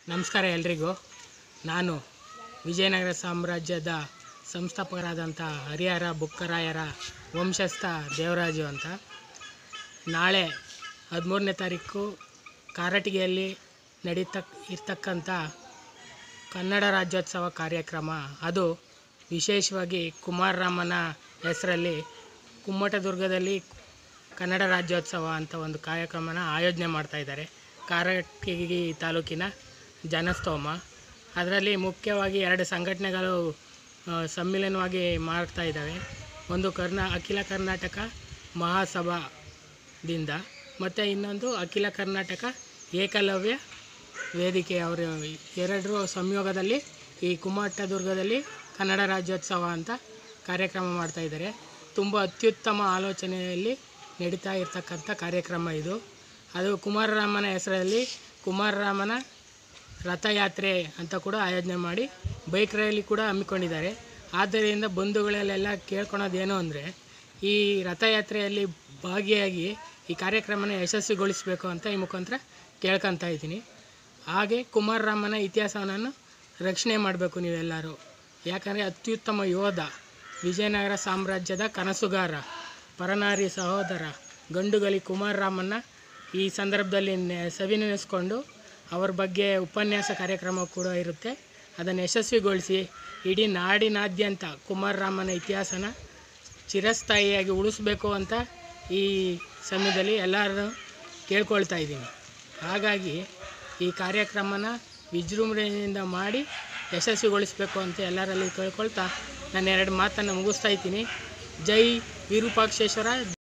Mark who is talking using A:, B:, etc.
A: ನಮಸ್ಕಾರ ಎಲ್ರಿಗೂ ನಾನು ವಿಜಯನಗರ ಸಾಮ್ರಾಜ್ಯದ ಸಂಸ್ಥಾಪಕರಾದಂಥ ಹರಿಹರ ಬುಕ್ಕರಾಯರ ವಂಶಸ್ಥ ದೇವರಾಜು ಅಂತ ನಾಳೆ ಹದಿಮೂರನೇ ತಾರೀಕು ಕಾರಟಗಿಯಲ್ಲಿ ನಡೀತಕ್ ಇರ್ತಕ್ಕಂಥ ಕನ್ನಡ ರಾಜ್ಯೋತ್ಸವ ಕಾರ್ಯಕ್ರಮ ಅದು ವಿಶೇಷವಾಗಿ ಕುಮಾರರಾಮನ ಹೆಸರಲ್ಲಿ ಕುಮ್ಮಟದುರ್ಗದಲ್ಲಿ ಕನ್ನಡ ರಾಜ್ಯೋತ್ಸವ ಅಂತ ಒಂದು ಕಾರ್ಯಕ್ರಮನ ಆಯೋಜನೆ ಮಾಡ್ತಾ ಇದ್ದಾರೆ ಕಾರಟಗಿ ತಾಲೂಕಿನ ಜನಸ್ತೋಮ ಅದರಲ್ಲಿ ಮುಖ್ಯವಾಗಿ ಎರಡು ಸಂಘಟನೆಗಳು ಆ, ಸಮ್ಮಿಲನವಾಗಿ ಮಾಡ್ತಾ ಇದ್ದಾವೆ ಒಂದು ಕರ್ನಾ ಅಖಿಲ ಕರ್ನಾಟಕ ಮಹಾಸಭಾದಿಂದ ಮತ್ತು ಇನ್ನೊಂದು ಅಖಿಲ ಕರ್ನಾಟಕ ಏಕಲವ್ಯ ವೇದಿಕೆ ಅವರು ಎರಡರ ಸಂಯೋಗದಲ್ಲಿ ಈ ಕುಮ್ಮಟದುರ್ಗದಲ್ಲಿ ಕನ್ನಡ ರಾಜ್ಯೋತ್ಸವ ಅಂತ ಕಾರ್ಯಕ್ರಮ ಮಾಡ್ತಾ ಇದ್ದಾರೆ ತುಂಬ ಅತ್ಯುತ್ತಮ ಆಲೋಚನೆಯಲ್ಲಿ ನಡೀತಾ ಇರ್ತಕ್ಕಂಥ ಕಾರ್ಯಕ್ರಮ ಇದು ಅದು ಕುಮಾರರಾಮನ ಹೆಸರಲ್ಲಿ ಕುಮಾರರಾಮನ ರಥಯಾತ್ರೆ ಅಂತ ಕೂಡ ಆಯೋಜನೆ ಮಾಡಿ ಬೈಕ್ ರ್ಯಾಲಿ ಕೂಡ ಹಮ್ಮಿಕೊಂಡಿದ್ದಾರೆ ಆದ್ದರಿಂದ ಬಂಧುಗಳಲ್ಲೆಲ್ಲ ಕೇಳ್ಕೊಳೋದೇನು ಅಂದರೆ ಈ ರಥಯಾತ್ರೆಯಲ್ಲಿ ಭಾಗಿಯಾಗಿ ಈ ಕಾರ್ಯಕ್ರಮನ ಯಶಸ್ವಿಗೊಳಿಸಬೇಕು ಅಂತ ಈ ಮುಖಾಂತರ ಕೇಳ್ಕೊತಾ ಇದ್ದೀನಿ ಹಾಗೆ ಕುಮಾರರಾಮನ ಇತಿಹಾಸವನ್ನು ರಕ್ಷಣೆ ಮಾಡಬೇಕು ನೀವೆಲ್ಲರೂ ಯಾಕಂದರೆ ಅತ್ಯುತ್ತಮ ಯೋಧ ವಿಜಯನಗರ ಸಾಮ್ರಾಜ್ಯದ ಕನಸುಗಾರ ಪರನಾರಿ ಸಹೋದರ ಗಂಡುಗಲಿ ಕುಮಾರರಾಮನ್ನ ಈ ಸಂದರ್ಭದಲ್ಲಿ ನೆ- ಸವಿನೆನೆಸ್ಕೊಂಡು ಅವ್ರ ಬಗ್ಗೆ ಉಪನ್ಯಾಸ ಕಾರ್ಯಕ್ರಮ ಕೂಡ ಇರುತ್ತೆ ಅದನ್ನು ಯಶಸ್ವಿಗೊಳಿಸಿ ಇಡೀ ನಾಡಿನಾದ್ಯಂತ ಕುಮಾರರಾಮನ ಇತಿಹಾಸನ ಚಿರಸ್ಥಾಯಿಯಾಗಿ ಉಳಿಸ್ಬೇಕು ಅಂತ ಈ ಸಮಯದಲ್ಲಿ ಎಲ್ಲರೂ ಕೇಳ್ಕೊಳ್ತಾ ಇದ್ದೀನಿ ಹಾಗಾಗಿ ಈ ಕಾರ್ಯಕ್ರಮನ ವಿಜೃಂಭಣೆಯಿಂದ ಮಾಡಿ ಯಶಸ್ವಿಗೊಳಿಸಬೇಕು ಅಂತ ಎಲ್ಲರಲ್ಲಿ ಕೇಳ್ಕೊಳ್ತಾ ನಾನು ಎರಡು ಮಾತನ್ನು ಮುಗಿಸ್ತಾ ಇದ್ದೀನಿ ಜೈ ವಿರೂಪಾಕ್ಷೇಶ್ವರ